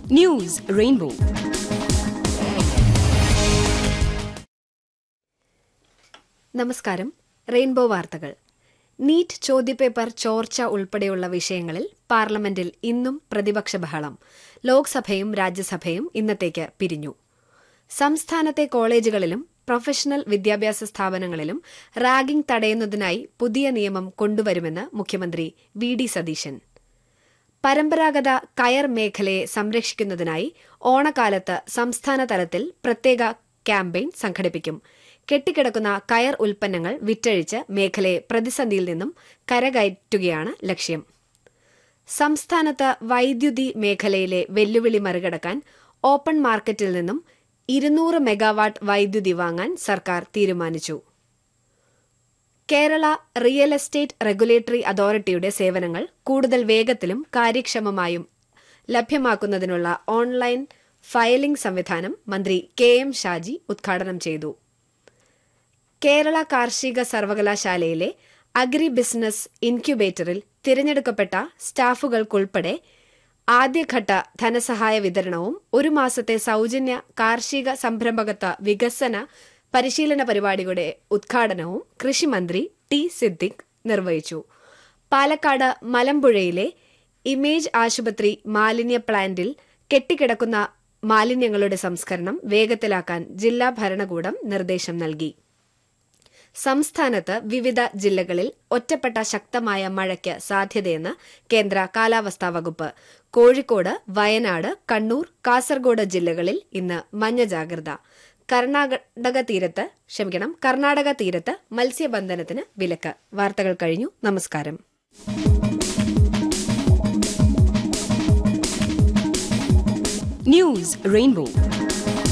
news rainbow നമസ്കാരം rainbow വാർത്തകൾ NEET ചോദ്യപേപ്പർ ചോർച്ച ഉൾപ്പെടെയുള്ള വിഷയങ്ങളിൽ പാർലമെന്റിൽ ഇന്നും പ്രതിപക്ഷ ബഹളം ലോക്സഭയും രാജ്യസഭയും ഇന്നത്തേക്ക് പിരിഞ്ഞു സംസ്ഥാനത്തെ കോളേജുകളിലും പ്രൊഫഷണൽ വിദ്യാഭ്യാസ സ്ഥാപനങ്ങളിലും റാഗിംഗ് തടയുന്നതിനായി പുതിയ നിയമം കൊണ്ടുവരുമെന്ന് മുഖ്യമന്ത്രി വി ഡി സതീശൻ പരമ്പരാഗത കയർ മേഖലയെ സംരക്ഷിക്കുന്നതിനായി ഓണക്കാലത്ത് സംസ്ഥാന തലത്തിൽ പ്രത്യേക ക്യാമ്പയിൻ സംഘടിപ്പിക്കും കെട്ടിക്കിടക്കുന്ന കയർ ഉൽപ്പന്നങ്ങൾ വിറ്റഴിച്ച് മേഖലയെ പ്രതിസന്ധിയിൽ നിന്നും കരകയറ്റുകയാണ് ലക്ഷ്യം സംസ്ഥാനത്ത് വൈദ്യുതി മേഖലയിലെ വെല്ലുവിളി മറികടക്കാൻ ഓപ്പൺ മാർക്കറ്റിൽ നിന്നും ഇരുന്നൂറ് മെഗാവാട്ട് വൈദ്യുതി വാങ്ങാൻ സർക്കാർ തീരുമാനിച്ചു കേരള റിയൽ എസ്റ്റേറ്റ് റെഗുലേറ്ററി അതോറിറ്റിയുടെ സേവനങ്ങൾ കൂടുതൽ വേഗത്തിലും കാര്യക്ഷമമായും ലഭ്യമാക്കുന്നതിനുള്ള ഓൺലൈൻ ഫയലിംഗ് സംവിധാനം മന്ത്രി കെ എം ഷാജി ഉദ്ഘാടനം ചെയ്തു കേരള കാർഷിക സർവകലാശാലയിലെ അഗ്രി ബിസിനസ് ഇൻക്യുബേറ്ററിൽ തിരഞ്ഞെടുക്കപ്പെട്ട സ്റ്റാഫുകൾക്കുൾപ്പെടെ ആദ്യഘട്ട ധനസഹായ വിതരണവും ഒരു മാസത്തെ സൌജന്യ കാർഷിക സംരംഭകത്വ വികസന പരിശീലന പരിപാടിയുടെ ഉദ്ഘാടനവും കൃഷിമന്ത്രി ടി സിദ്ദിഖ് നിർവഹിച്ചു പാലക്കാട് മലമ്പുഴയിലെ ഇമേജ് ആശുപത്രി മാലിന്യ പ്ലാന്റിൽ കെട്ടിക്കിടക്കുന്ന മാലിന്യങ്ങളുടെ സംസ്കരണം വേഗത്തിലാക്കാൻ ജില്ലാ ഭരണകൂടം നിർദ്ദേശം നൽകി സംസ്ഥാനത്ത് വിവിധ ജില്ലകളിൽ ഒറ്റപ്പെട്ട ശക്തമായ മഴയ്ക്ക് സാധ്യതയെന്ന് കേന്ദ്ര കാലാവസ്ഥാ വകുപ്പ് കോഴിക്കോട് വയനാട് കണ്ണൂർ കാസർഗോഡ് ജില്ലകളിൽ ഇന്ന് മഞ്ഞ ജാഗ്രത കർണാടക തീരത്ത് ക്ഷമിക്കണം കർണാടക തീരത്ത് മത്സ്യബന്ധനത്തിന് വിലക്ക് വാർത്തകൾ കഴിഞ്ഞു നമസ്കാരം ന്യൂസ് റെയിൻബോ